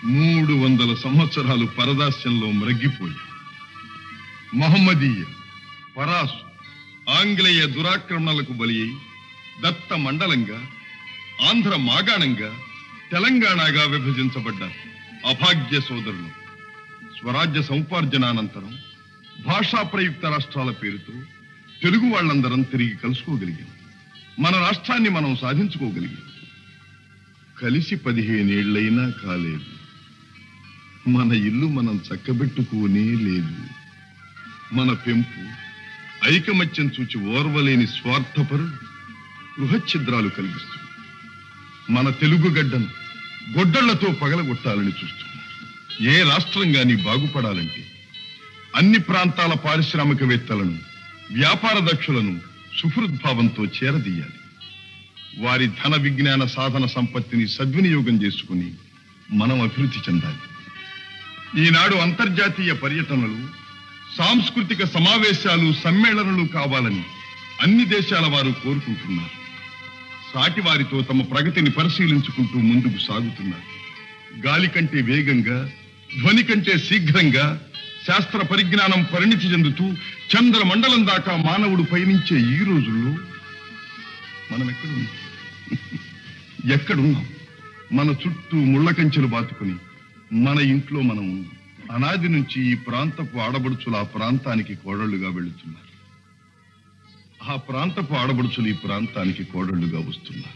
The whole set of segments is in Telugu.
మూడు వందల సంవత్సరాలు పరదాస్యంలో మ్రగ్గిపోయి మహమ్మదీయ పరాసు ఆంగ్లేయ దురాక్రమణలకు బలి అయి దత్త మండలంగా ఆంధ్ర మాగాణంగా తెలంగాణగా విభజించబడ్డ అభాగ్య సోదరులు స్వరాజ్య సముపార్జనానంతరం భాషా ప్రయుక్త రాష్ట్రాల పేరుతో తెలుగు వాళ్ళందరం తిరిగి కలుసుకోగలిగాం మన రాష్ట్రాన్ని మనం సాధించుకోగలిగాం కలిసి పదిహేనేళ్లైనా కాలేదు మన ఇల్లు మనం చక్కబెట్టుకోనే లేదు మన పెంపు ఐకమత్యం చూచి ఓర్వలేని స్వార్థపరులు గృహఛిద్రాలు కలిగిస్తుంది మన తెలుగు గడ్డను గొడ్డళ్లతో పగలగొట్టాలని చూస్తున్నారు ఏ రాష్ట్రం గాని బాగుపడాలంటే అన్ని ప్రాంతాల పారిశ్రామికవేత్తలను వ్యాపార దక్షులను సుహృద్భావంతో చేరదీయాలి వారి ధన విజ్ఞాన సాధన సంపత్తిని సద్వినియోగం చేసుకుని మనం అభివృద్ధి చెందాలి ఈనాడు అంతర్జాతీయ పర్యటనలు సాంస్కృతిక సమావేశాలు సమ్మేళనలు కావాలని అన్ని దేశాల వారు కోరుకుంటున్నారు సాటి వారితో తమ ప్రగతిని పరిశీలించుకుంటూ ముందుకు సాగుతున్నారు గాలి కంటే వేగంగా ధ్వని కంటే శీఘ్రంగా శాస్త్ర పరిజ్ఞానం పరిణితి చెందుతూ చంద్ర మండలం దాకా మానవుడు పయనించే ఈ రోజుల్లో మనం ఎక్కడున్నాం ఎక్కడున్నాం మన చుట్టూ ముళ్ళ కంచెలు బాతుకుని మన ఇంట్లో మనం ఉన్నాం. అనాది నుంచి ఈ ప్రాంతపు ఆడబడుచులు ఆ ప్రాంతానికి కోడళ్లుగా వెళుతున్నారు ఆ ప్రాంతపు ఆడబడుచులు ఈ ప్రాంతానికి కోడళ్లుగా వస్తున్నారు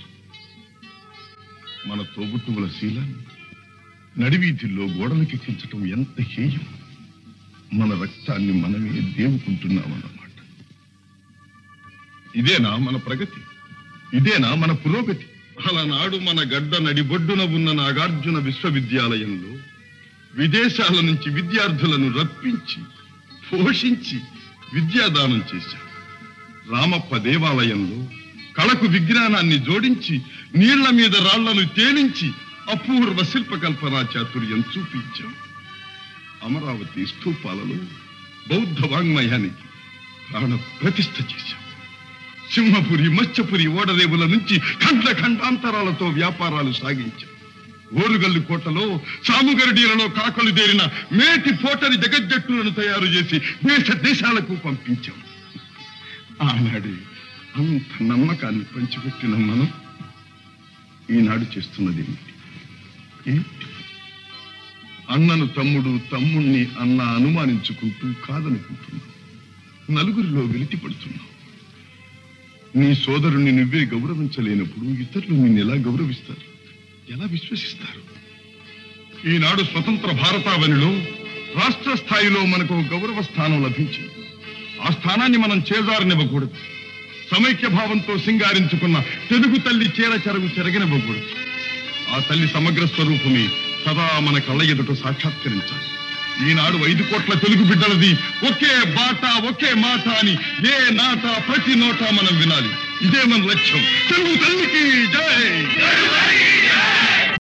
మన తోబుట్టువుల శీలాన్ని నడివీధుల్లో గోడలకెక్కించటం ఎంత హేయం మన రక్తాన్ని మనమే దేవుకుంటున్నామన్నమాట ఇదేనా మన ప్రగతి ఇదేనా మన పురోగతి అలనాడు మన గడ్డ నడిబొడ్డున ఉన్న నాగార్జున విశ్వవిద్యాలయంలో విదేశాల నుంచి విద్యార్థులను రప్పించి పోషించి విద్యాదానం చేశాం రామప్ప దేవాలయంలో కళకు విజ్ఞానాన్ని జోడించి నీళ్ల మీద రాళ్లను తేలించి అపూర్వ శిల్పకల్పనా చాతుర్యం చూపించాం అమరావతి స్థూపాలలో బౌద్ధ వాంగ్మయానికి ప్రాణ ప్రతిష్ఠ చేశాం సింహపురి మత్స్యపురి ఓడరేవుల నుంచి ఖండ ఖండాంతరాలతో వ్యాపారాలు సాగించాం ఓరుగల్లు కోటలో సాముగరడీలలో కాకలు దేరిన మేటి పోటరి జగజ్జట్టులను తయారు చేసి దేశ దేశాలకు పంపించాం ఆనాడే అంత నమ్మకాన్ని పంచిపెట్టిన మనం ఈనాడు చేస్తున్నది ఏమిటి ఏమిటి? అన్నను తమ్ముడు తమ్ముణ్ణి అన్న అనుమానించుకుంటూ కాదనుకుంటున్నావు నలుగురిలో వెలితి పడుతున్నావు నీ సోదరుణ్ణి నువ్వే గౌరవించలేనప్పుడు ఇతరులు నిన్ను ఎలా గౌరవిస్తారు ఎలా విశ్వసిస్తారు ఈనాడు స్వతంత్ర భారతావనిలో రాష్ట్ర స్థాయిలో మనకు ఒక గౌరవ స్థానం లభించింది ఆ స్థానాన్ని మనం చేజారనివ్వకూడదు సమైక్య భావంతో సింగారించుకున్న తెలుగు తల్లి చీర చెరగు చెరగనివ్వకూడదు ఆ తల్లి సమగ్ర స్వరూపమే సదా మన కళ్ళ ఎదుట సాక్షాత్కరించాలి ఈనాడు ఐదు కోట్ల తెలుగు బిడ్డలది ఒకే బాట ఒకే మాట అని ఏ నాట ప్రతి నోట మనం వినాలి ఇదే మన లక్ష్యం తెలుగు తల్లికి జై